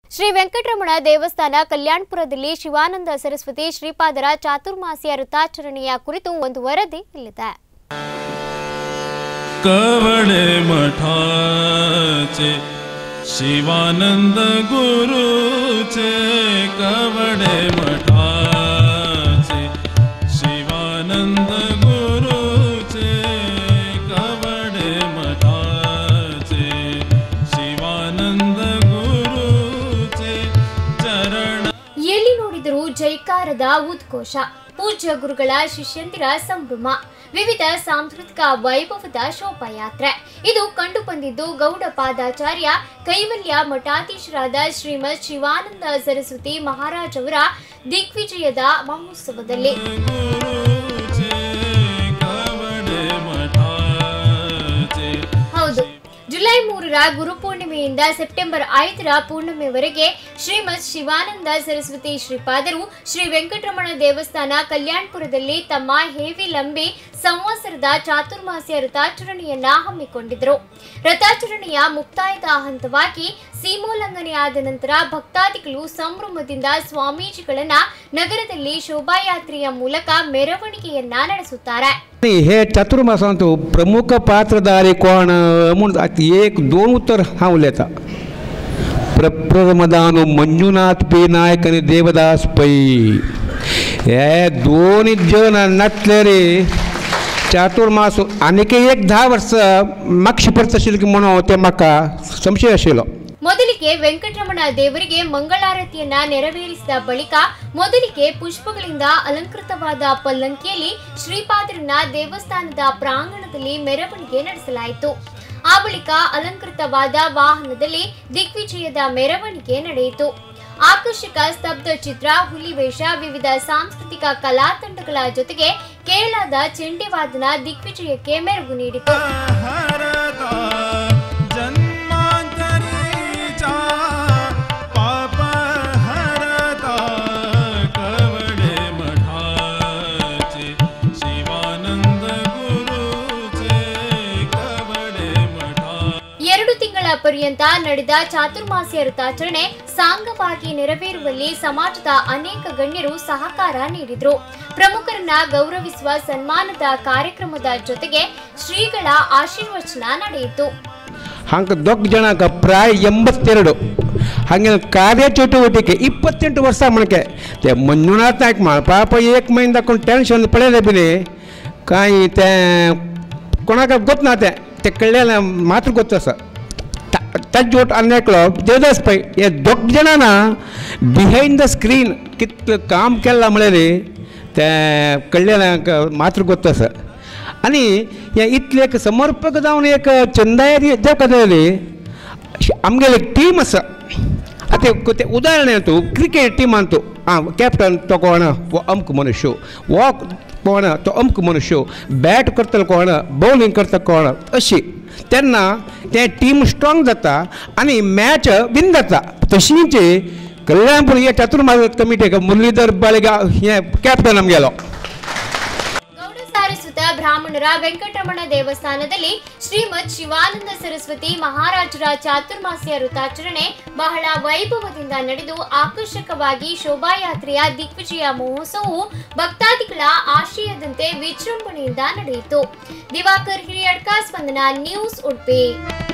ಶ್ರೀ ವೆಂಕಟರಮಣ ದೇವಸ್ಥಾನ ಕಲ್ಯಾಣಪುರದಲ್ಲಿ ಶಿವಾನಂದ ಸರಸ್ವತಿ ಶ್ರೀಪಾದರ ಚಾತುರ್ಮಾಸ್ಯ ವೃತಾಚರಣೆಯ ಕುರಿತು ಒಂದು ವರದಿ ಇಲ್ಲಿದೆ कवडे मठाचे शिवानंद गुरुचे कवडे मठाचे शिवानंद गुरुचे कवडे मठाचे शिवानंद गुरुचे चरण ಎಲ್ಲಿ ನೋಡಿದರೂ ಜೈಕಾರದ ಉದ್ಘೋಷ ಪೂಜ್ಯ ಗುರುಗಳ ಶಿಷ್ಯಂದಿರ ಸಂಭ್ರಮ ವಿವಿಧ ಸಾಂಸ್ಕೃತಿಕ ವೈಭವದ ಶೋಭಾಯಾತ್ರೆ ಇದು ಕಂಡು ಬಂದಿದ್ದು ಗೌಡ ಪಾದಾಚಾರ್ಯ ಕೈವಲ್ಯ ಮಠಾಧೀಶರಾದ ಶ್ರೀಮದ್ ಶಿವಾನಂದ ಸರಸ್ವತಿ ಮಹಾರಾಜ್ ಅವರ ದಿಗ್ವಿಜಯದ ಮಹೋತ್ಸವದಲ್ಲಿ गुरुचे कवडे मठाचे ಹೌದು ಜುಲೈ ಮೂರರ ಗುರುಪೂರ್ಣಿಮೆಯಿಂದ ಸೆಪ್ಟೆಂಬರ್ ಐದರ ಪೂರ್ಣಿಮೆವರೆಗೆ ಶ್ರೀಮದ್ ಶಿವಾನಂದ ಸರಸ್ವತಿ ಶ್ರೀಪಾದರು ಶ್ರೀ ವೆಂಕಟರಮಣ ದೇವಸ್ಥಾನ ಕಲ್ಯಾಣಪುರದಲ್ಲಿ ತಮ್ಮ ಹೇವಿಲಂಬಿ ಸಂವತ್ಸರದ ಚಾತುರ್ಮಾಸ್ಯ ರಥಾಚರಣೆಯನ್ನ ಹಮ್ಮಿಕೊಂಡಿದ್ದರು ರಥಾಚರಣೆಯ ಮುಕ್ತಾಯದ ಹಂತವಾಗಿ ಸೀಮೋಲ್ಲಂಘನೆಯಾದ ನಂತರ ಭಕ್ತಾದಿಗಳು ಸಂಭ್ರಮದಿಂದ ಸ್ವಾಮೀಜಿಗಳನ್ನ ನಗರದಲ್ಲಿ ಶೋಭಾಯಾತ್ರೆಯ ಮೂಲಕ ಮೆರವಣಿಗೆಯನ್ನ ನಡೆಸುತ್ತಾರೆ हे चातुर्मास सांगतो प्रमुख पात्रधारी कोण म्हणून आता एक दोन उत्तर हांव उलयतां प्रप्रमदानो मंजुनाथ पी नायक आनी देवदास पै हे दोन जण नाटले रे चातुर्मास आनीक एक धा वर्सां म्हाका शिपरत आशिल्ली म्हणून ते म्हाका संशय आशिल्लो ಮೊದಲಿಗೆ ವೆಂಕಟರಮಣ ದೇವರಿಗೆ ಮಂಗಳಾರತಿಯನ್ನ ನೆರವೇರಿಸಿದ ಬಳಿಕ ಮೊದಲಿಗೆ ಪುಷ್ಪಗಳಿಂದ ಅಲಂಕೃತವಾದ ಪಲ್ಲಂಕಿಯಲ್ಲಿ ಶ್ರೀಪಾದರನ್ನ ದೇವಸ್ಥಾನದ ಪ್ರಾಂಗಣದಲ್ಲಿ ಮೆರವಣಿಗೆ ನಡೆಸಲಾಯಿತು ಆ ಬಳಿಕ ಅಲಂಕೃತವಾದ ವಾಹನದಲ್ಲಿ ದಿಗ್ವಿಜಯದ ಮೆರವಣಿಗೆ ನಡೆಯಿತು ಆಕರ್ಷಕ ಸ್ತಬ್ಧ ಚಿತ್ರ ಹುಲಿವೇಷ ವಿವಿಧ ಸಾಂಸ್ಕೃತಿಕ ಕಲಾ ತಂಡಗಳ ಜೊತೆಗೆ ಕೇರಳದ ಚೆಂಡಿವಾದನ ದಿಗ್ವಿಜಯಕ್ಕೆ ಮೆರುಗು ನೀಡಿತು हरता जन्मांतरीचा पाप हरता कवडे मठाचे शिवानंद गुरुचे कवडे मठा ಎರಡು ತಿಂಗಳ ಪರ್ಯಂತ ನಡೆದ ಚಾತುರ್ಮಾಸ್ಯ ವೃತಾಚರಣೆ ಸಾಂಗವಾಗಿ ನೆರವೇರುವಲ್ಲಿ ಸಮಾಜದ ಅನೇಕ ಗಣ್ಯರು ಸಹಕಾರ ನೀಡಿದ್ರು ಪ್ರಮುಖರನ್ನ ಗೌರವಿಸುವ ಸನ್ಮಾನದ ಕಾರ್ಯಕ್ರಮದ ಜೊತೆಗೆ ಶ್ರೀಗಳ ಆಶೀರ್ವಚನ ನಡೆಯಿತು ಹಂಗೆ ದೊಡ್ಡ ಜನಕ್ಕೆ ಪ್ರಾಯ ಎಂಬತ್ತೆರಡು ಹಾಗೆ ಕಾರ್ಯಚಟುವಟಿಕೆ ಇಪ್ಪತ್ತೆಂಟು ವರ್ಷ ಮಣಕೆ ते मंजुनाथ नायक म्हण पाप एक महिने दाखोवन टेन्शन पळयलें बिनी कांय तें कोणाक गोत ना तें तें कळलेलें मात्र गोत आसा ताजे जोट आनी एकलो देवदास पै हे दोग जाणां बिहायंड द स्क्रीन कितलें काम केलां म्हळ्यार तें कळलेलें मात्र गोत आसा आनी हे इतले एक समर्पक जावन एक चंदायरी जे कदली आमगेले एक टीम आसा आतां ते उदाहरण तूं क्रिकेट टिमान तूं आं कॅप्टन तो कोण वो अमक मनुष्य वो कोण तो अमक मनुष्य बॅट करतलो कोण बॉलिंग करता कोण अशी तेन्ना तें टीम स्ट्राँग जाता आनी मॅच विन जाता तशींच कल्याणपूर हे चातुर्मास कमिटेक मुरलीधर बाळेगाव हे कॅप्टन आमगेलो ಗೌಡ ಸಾರಸ್ವತ ಬ್ರಾಹ್ಮಣರ ವೆಂಕಟರಮಣ ದೇವಸ್ಥಾನದಲ್ಲಿ ಶ್ರೀಮದ್ ಶಿವಾನಂದ ಸರಸ್ವತಿ ಮಹಾರಾಜರ ಚಾತುರ್ಮಾಸ್ಯ ವೃತಾಚರಣೆ ಬಹಳ ವೈಭವದಿಂದ ನಡೆದು ಆಕರ್ಷಕವಾಗಿ ಶೋಭಾಯಾತ್ರೆಯ ದಿಗ್ವಿಜಯ ಮಹೋತ್ಸವವು ಭಕ್ತಾದಿಗಳ ಆಶಯದಂತೆ ವಿಜೃಂಭಣೆಯಿಂದ ನಡೆಯಿತು ದಿವಾಕರ್ ಹಿರಿಯಡ್ಕ ಸ್ಪಂದನ ನ್ಯೂಸ್ ಉಡುಪಿ